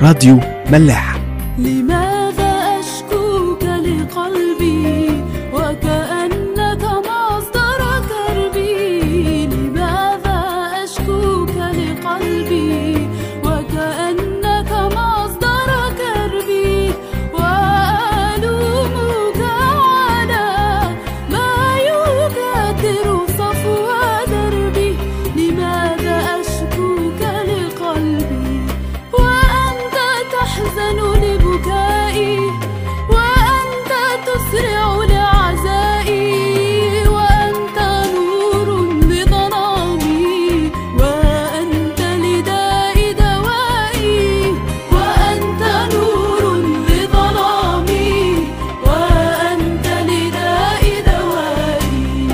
راديو ملاح لماذا أشكوك لقلبي وكأنك مصدر كربي لماذا أشكوك لقلبي وكأنك مصدر كربي وألومك على ما يكدر صفو دربي لماذا أشكوك لقلبي وأنت تحزن لبكائي وأنت تسرع لعزائي وأنت نور لظلامي وأنت لداء دوائي وأنت نور لظلامي وأنت لداء دوائي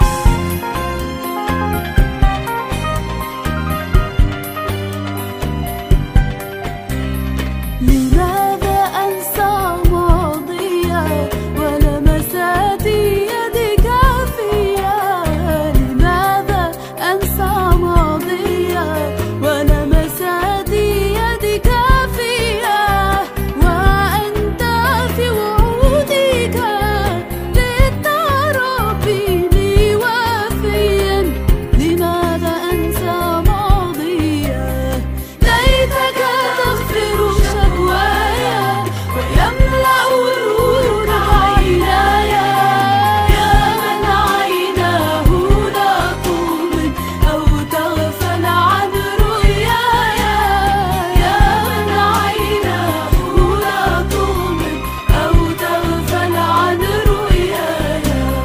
لماذا أنسى ماضيا ولمسات يدك فيا لماذا أنسى ماضيا ولمسات يدك فيا وأنت في وعودك للتربي لي وفيا لماذا أنسى ماضيا ليتك تغفر شكوايا ويملأ نورك عيناي يا من عيناه لا تؤمن أو تغفل عن رؤياي يا من عيناه لا تؤمن أو تغفل عن رؤياي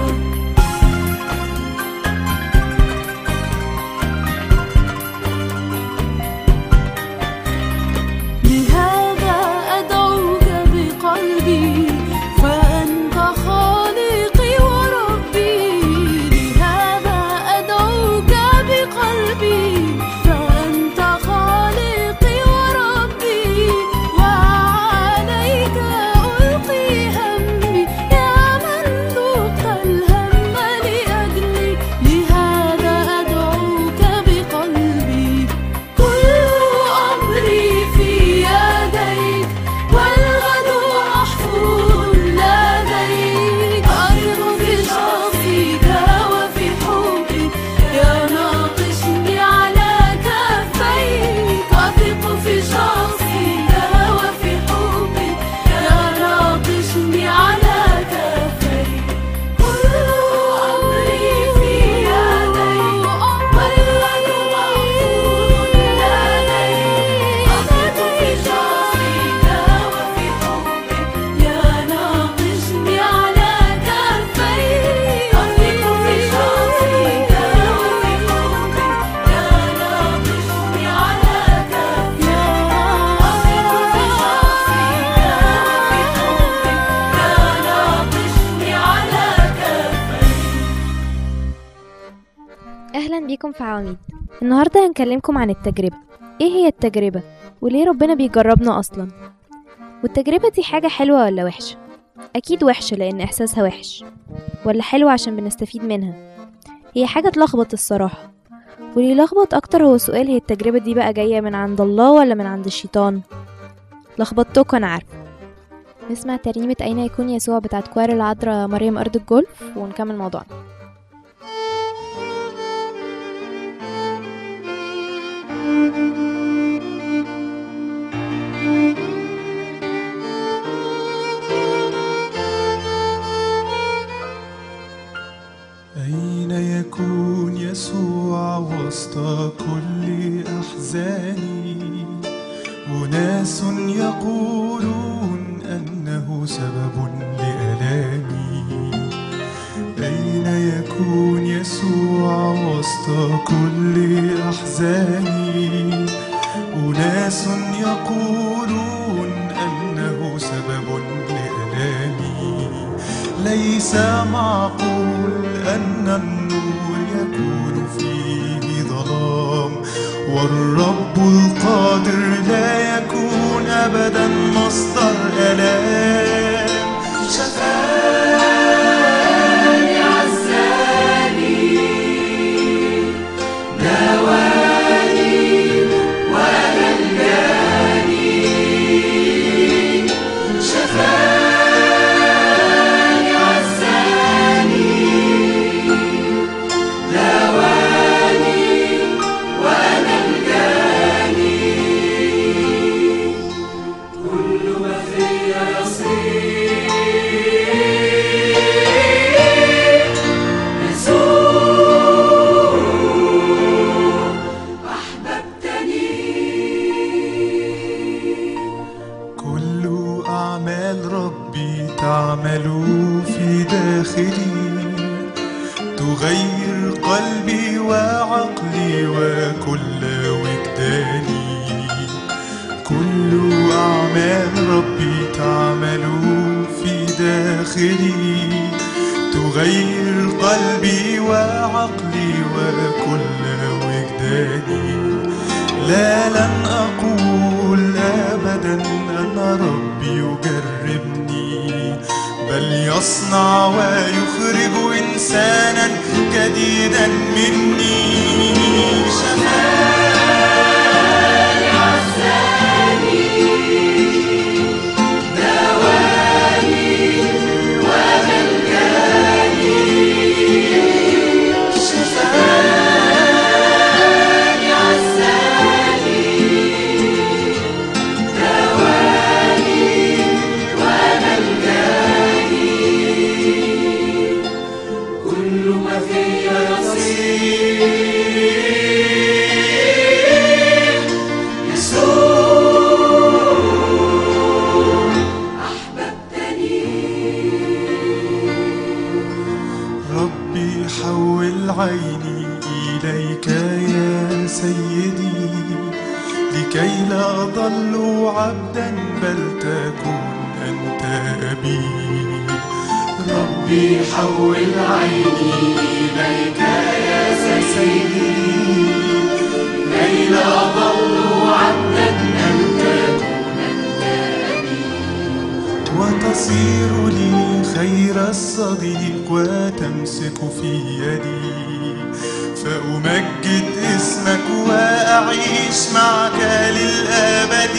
لهذا أدعوك بقلبي فأنت خالقي وربي لهذا أدعوك بقلبي فأنت خالقي وربي وعليك ألقي همي يا من ذقت الهم لأجلي لهذا أدعوك بقلبي كل أمري في يديك والغد محفوظ لديك أثق في شخصك وفي حبك يا ناقشني على كفيك أثق في شخصك وفي حبك يا ناقشني على كفيك كل أمري في يديك والغد محفوظ لديك أثق في شخصك وفي حبك يا ناقشني على كفيك أثق في شخصك وفي حبك يا ناقشني على كفيك أثق في شخصك وفي حبك يا ناقشني على كفيك أهلا بيكم في عواميد النهاردة هنكلمكم عن التجربة إيه هي التجربة؟ وليه ربنا بيجربنا أصلا؟ والتجربة دي حاجة حلوة ولا وحشة؟ أكيد وحشة لأن إحساسها وحش ولا حلوة عشان بنستفيد منها هي حاجة تلخبط الصراحة واللي يلخبط أكتر هو سؤال هي التجربة دي بقى جاية من عند الله ولا من عند الشيطان؟ لخبطتكوا أنا عارفة نسمع ترنيمة أين يكون يسوع بتاعت كوار العذراء مريم أرض الجولف ونكمل موضوعنا أين يكون يسوع وسط كل أحزاني أناس يقولون أنه سبب لألامي أين يكون يسوع وسط كل أحزاني أناس يقولون أنه سبب لألامي ليس معقول أن النور يكون فيه ظلام والرب القادر لا يكون أبدا مصدر ألام شفاني عزاني دواء تعمل في داخلي تغير قلبي وعقلي وكل وجداني لا لن أقول أبدا أن ربي يجربني بل يصنع ويخرج إنسانا جديدا مني ربي حول عيني إليك يا سيدي لكي لا أضل عبدا بل تكون أنت أبي ربي حول عيني إليك يا سيدي كي لا أضل عبدا بل تكون أنت أبي وتصير لي خير الصديق وتمسك في يدي فأمجد اسمك وأعيش معك للأبد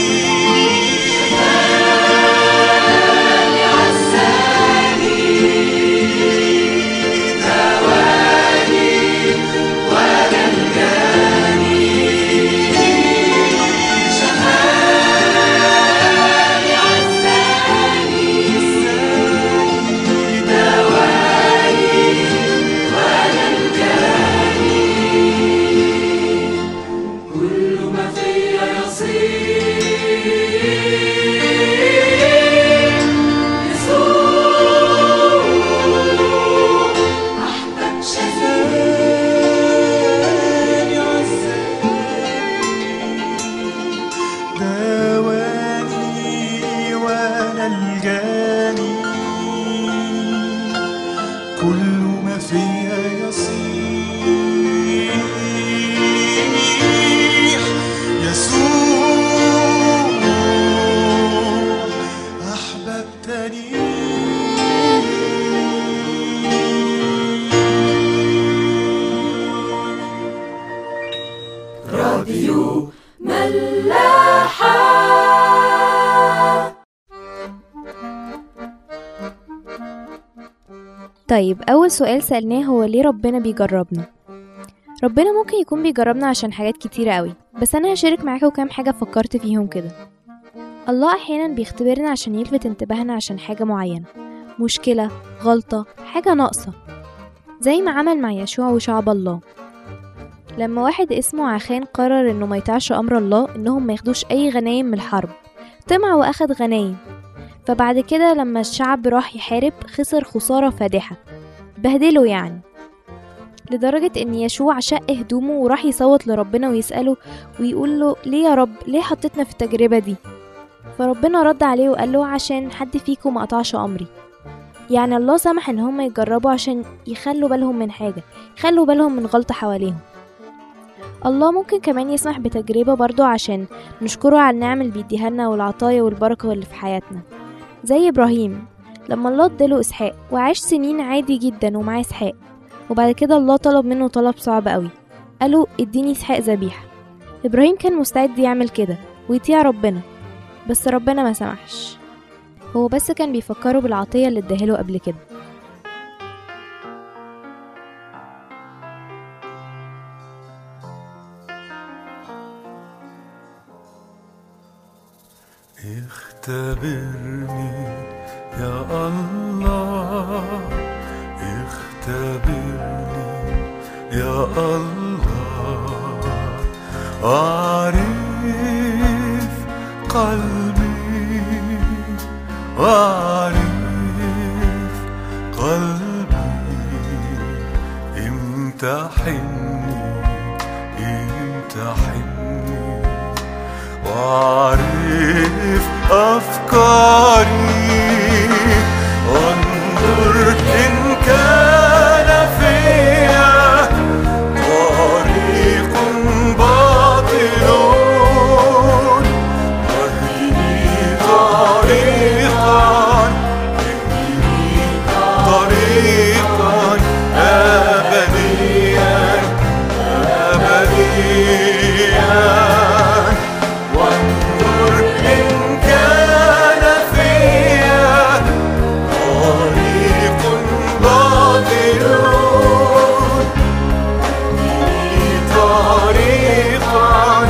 دواني ونلجاني كل ما فيها يصيح يسوع أحببتني طيب أول سؤال سألناه هو ليه ربنا بيجربنا ربنا ممكن يكون بيجربنا عشان حاجات كتيرة قوي بس أنا هشارك معاكم كام حاجة فكرت فيهم كده الله أحيانا بيختبرنا عشان يلفت انتباهنا عشان حاجة معينة مشكلة غلطة حاجة ناقصة زي ما عمل مع يشوع وشعب الله لما واحد اسمه عخان قرر انه ما يطيعش امر الله انهم ما ياخدوش اي غنايم من الحرب طمع واخد غنايم فبعد كده لما الشعب راح يحارب خسر خسارة فادحة بهدله يعني لدرجة ان يشوع شق هدومه وراح يصوت لربنا ويسأله ويقول له ليه يا رب ليه حطيتنا في التجربة دي فربنا رد عليه وقال له عشان حد فيكم ما قطعش امري يعني الله سمح ان هم يجربوا عشان يخلوا بالهم من حاجة يخلوا بالهم من غلطة حواليهم الله ممكن كمان يسمح بتجربة برضو عشان نشكره على النعم اللي بيديها لنا والعطايا والبركة اللي في حياتنا زي إبراهيم لما الله اداله إسحاق وعاش سنين عادي جدا ومعاه إسحاق وبعد كده الله طلب منه طلب صعب قوي قاله اديني إسحاق ذبيحة إبراهيم كان مستعد يعمل كده ويطيع ربنا بس ربنا ما سمحش هو بس كان بيفكره بالعطية اللي اداهله قبل كده اختبرني يا الله اختبرني يا الله واعرف قلبي واعرف قلبي امتحني امتحني واعرف أفكاري وانظر إن كان فيا طريق باطل واهدني طريقا اهدني طريقا أبديا أبديا وانظر إن كان فيا طريق باطل اهدني طريقا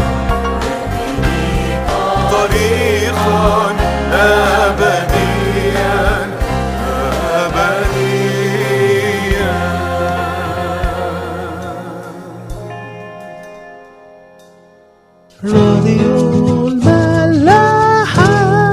طريقا أبديا أبديا راديو الملاحة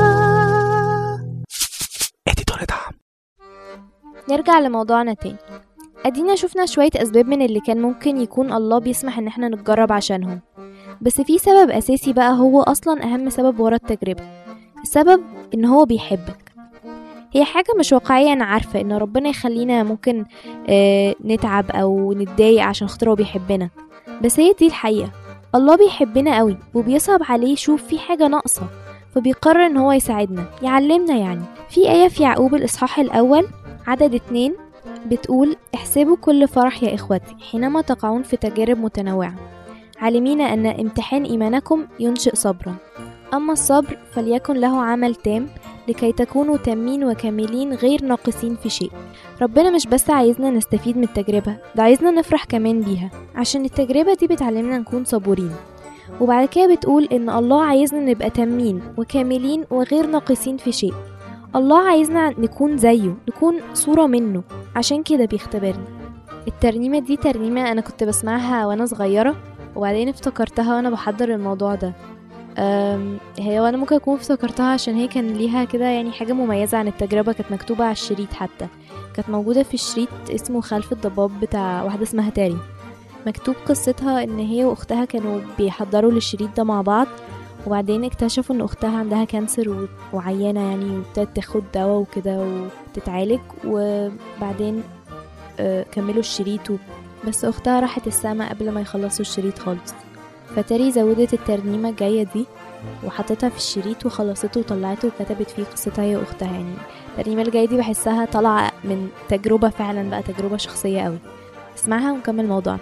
اديتور دعم نرجع لموضوعنا تاني ادينا شفنا شوية اسباب من اللي كان ممكن يكون الله بيسمح ان احنا نتجرب عشانهم بس في سبب اساسي بقى هو اصلا اهم سبب ورا التجربة السبب ان هو بيحبك هي حاجة مش واقعية أنا عارفة إن ربنا يخلينا ممكن آه نتعب أو نتضايق عشان خاطر هو بيحبنا بس هي دي الحقيقة الله بيحبنا قوي وبيصعب عليه يشوف في حاجة ناقصة فبيقرر إن هو يساعدنا يعلمنا يعني في آية في يعقوب الإصحاح الأول عدد اتنين بتقول احسبوا كل فرح يا إخوتي حينما تقعون في تجارب متنوعة عالمين أن امتحان إيمانكم ينشئ صبرا أما الصبر فليكن له عمل تام لكي تكونوا تامين وكاملين غير ناقصين في شيء ربنا مش بس عايزنا نستفيد من التجربة ده عايزنا نفرح كمان بيها عشان التجربة دي بتعلمنا نكون صبورين وبعد كده بتقول إن الله عايزنا نبقى تامين وكاملين وغير ناقصين في شيء الله عايزنا نكون زيه نكون صورة منه عشان كده بيختبرنا الترنيمة دي ترنيمة أنا كنت بسمعها وأنا صغيرة وبعدين افتكرتها وأنا بحضر الموضوع ده أم، هي وانا ممكن اكون افتكرتها عشان هي كان ليها كده يعني حاجة مميزة عن التجربة كانت مكتوبة على الشريط حتى كانت موجودة في الشريط اسمه خلف الضباب بتاع واحدة اسمها تاري مكتوب قصتها ان هي واختها كانوا بيحضروا للشريط ده مع بعض وبعدين اكتشفوا ان اختها عندها كانسر و- وعيانة يعني وابتدت تاخد دواء وكده وتتعالج وبعدين آه، كملوا الشريط و- بس اختها راحت السما قبل ما يخلصوا الشريط خالص فتاري زودت الترنيمة الجاية دي وحطيتها في الشريط وخلصته وطلعته وكتبت فيه قصتها هي واختها يعني الترنيمة الجاية دي بحسها طالعة من تجربة فعلا بقى تجربة شخصية قوي اسمعها ونكمل موضوعنا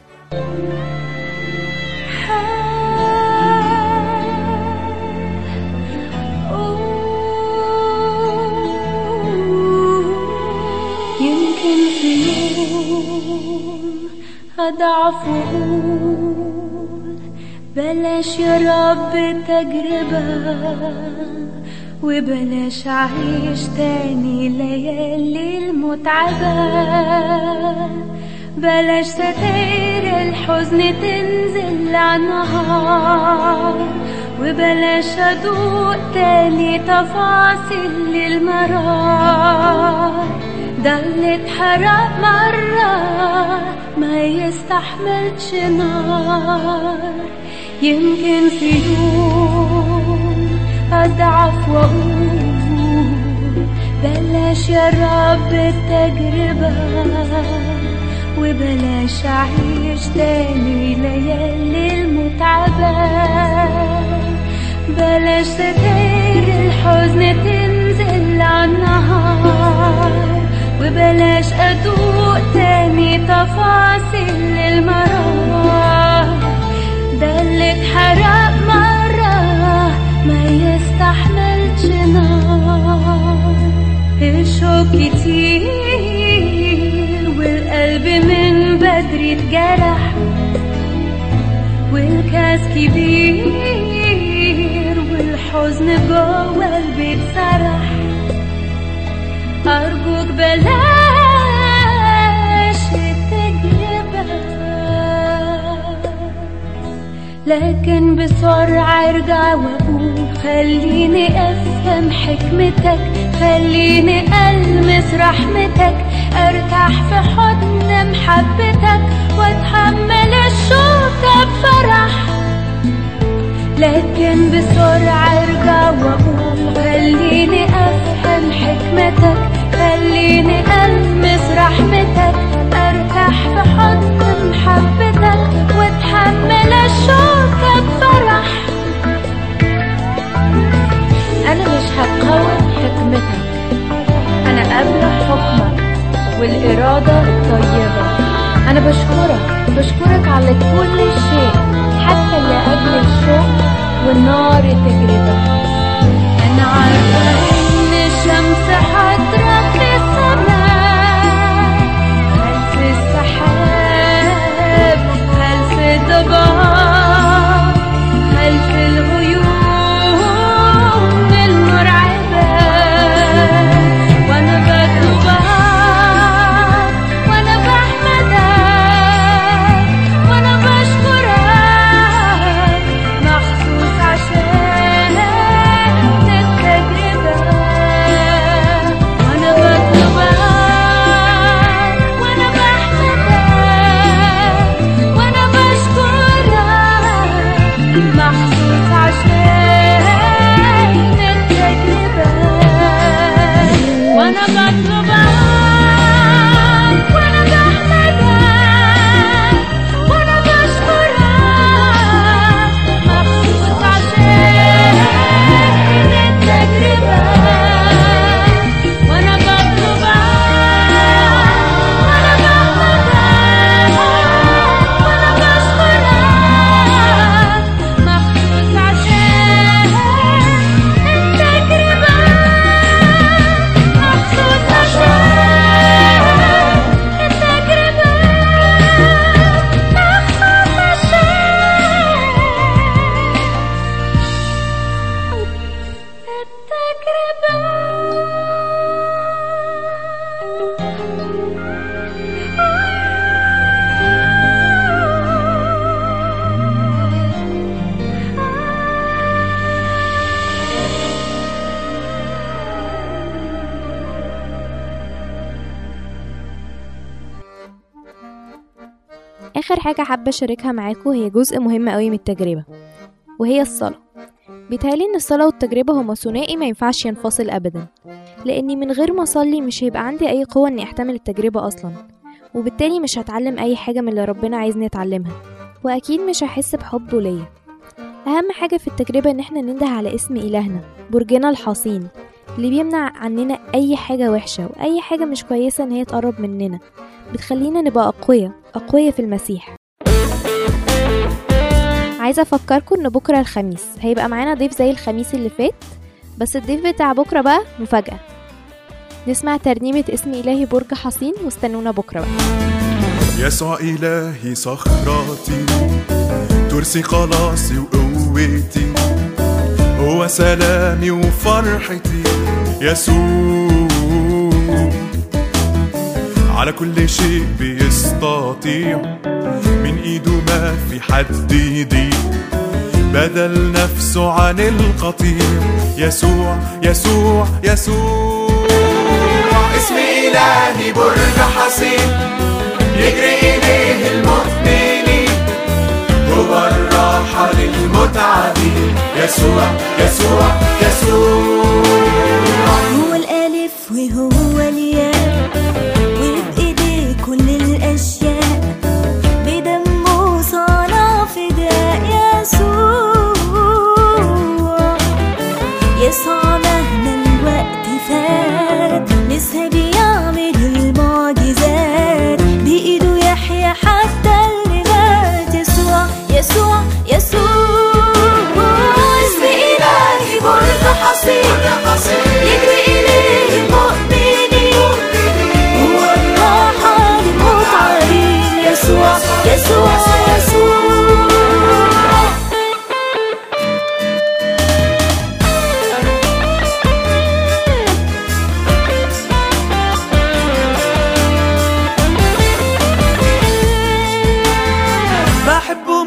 يمكن في يوم أضعف وأقول بلاش يا رب تجربة وبلاش أعيش تاني ليالي المتعبة بلاش ستاير الحزن تنزل على النهار وبلاش أدوق تاني تفاصيل المرار ده اللي اتحرق مرة ما يستحملش نار يمكن في يوم أضعف وأقول بلاش يا رب التجربة وبلاش أعيش تاني ليالي المتعبة بلاش ستاير الحزن تنزل على النهار وبلاش أدوق تاني تفاصيل المرار ده اللي اتحرق مرة ما يستحملش نار الشوق كتير والقلب من بدري اتجرح والكاس كبير والحزن جوه البيت سرح أرجوك بلاش التجربة لكن بسرعة ارجع واقول خليني افهم حكمتك خليني المس رحمتك ارتاح في حضن محبتك واتحمل الشوكة بفرح لكن لكن بسرعة ارجع واقول خليني افهم حكمتك خليني المس رحمتك ارتاح في حضن محبتك واتحمل الشوكة بفرح انا مش هقاوم حكمتك انا قابلة حكمك والإرادة الطيبة أنا بشكرك بشكرك على كل شيء حتى لأجل الشوق والنار تجربة أنا عارفة إن الشمس هترق في السماء هل في السحاب هل في الضباب هل في الغيوم المرعبة وأنا بطلبك وأنا بحمدك وأنا بشكرك مخصوص عشان التجربة وأنا بطلبك وأنا بحمدك وأنا بشكرك مخصوص عشان التجربة وأنا بطلبك وأنا بحمدك وأنا بشكرك مخصوص عشان التجربة وأنا بطلبك وأنا بحمدك وأنا بشكرك مخصوص عشان التجربة مخصوص عشان التجربة مخصوص عشان آخر حاجة حابة أشاركها معاكم هي جزء مهم قوي من التجربة وهي الصلاة بيتهيألي إن الصلاة والتجربة هما ثنائي ما ينفعش ينفصل أبدا لأني من غير ما أصلي مش هيبقى عندي أي قوة إني أحتمل التجربة أصلا وبالتالي مش هتعلم أي حاجة من اللي ربنا عايزني أتعلمها وأكيد مش هحس بحبه ليا أهم حاجة في التجربة إن احنا ننده على اسم إلهنا برجنا الحصين اللي بيمنع عننا أي حاجة وحشة وأي حاجة مش كويسة إن هي تقرب مننا بتخلينا نبقى أقوياء أقوياء في المسيح عايزة أفكركم إن بكرة الخميس هيبقى معانا ضيف زي الخميس اللي فات بس الضيف بتاع بكرة بقى مفاجأة نسمع ترنيمة اسم إلهي برج حصين واستنونا بكرة بقى يسوع إلهي صخرتي ترسي خلاصي وقوتي هو سلامي وفرحتي يسوع على كل شيء بيستطيع من ايده ما في حد يضيق بدل نفسه عن القطيع يسوع يسوع يسوع اسم إلهي برج حصين يجري إليه المؤمنين هو الراحة للمتعبين يسوع يسوع يسوع هو الألف وهو الياء وبإيديه كل الأشياء بدمه صنع فداء يسوع يسوع مهما الوقت فات لسه بيعمل المعجزات بإيده يحيى حتى اللي مات يسوع يسوع يسوع اسم إلهي برج حصين يجري إليه المؤمنين هو الراحة للمتعبين يسوع يسوع يسوع بحبه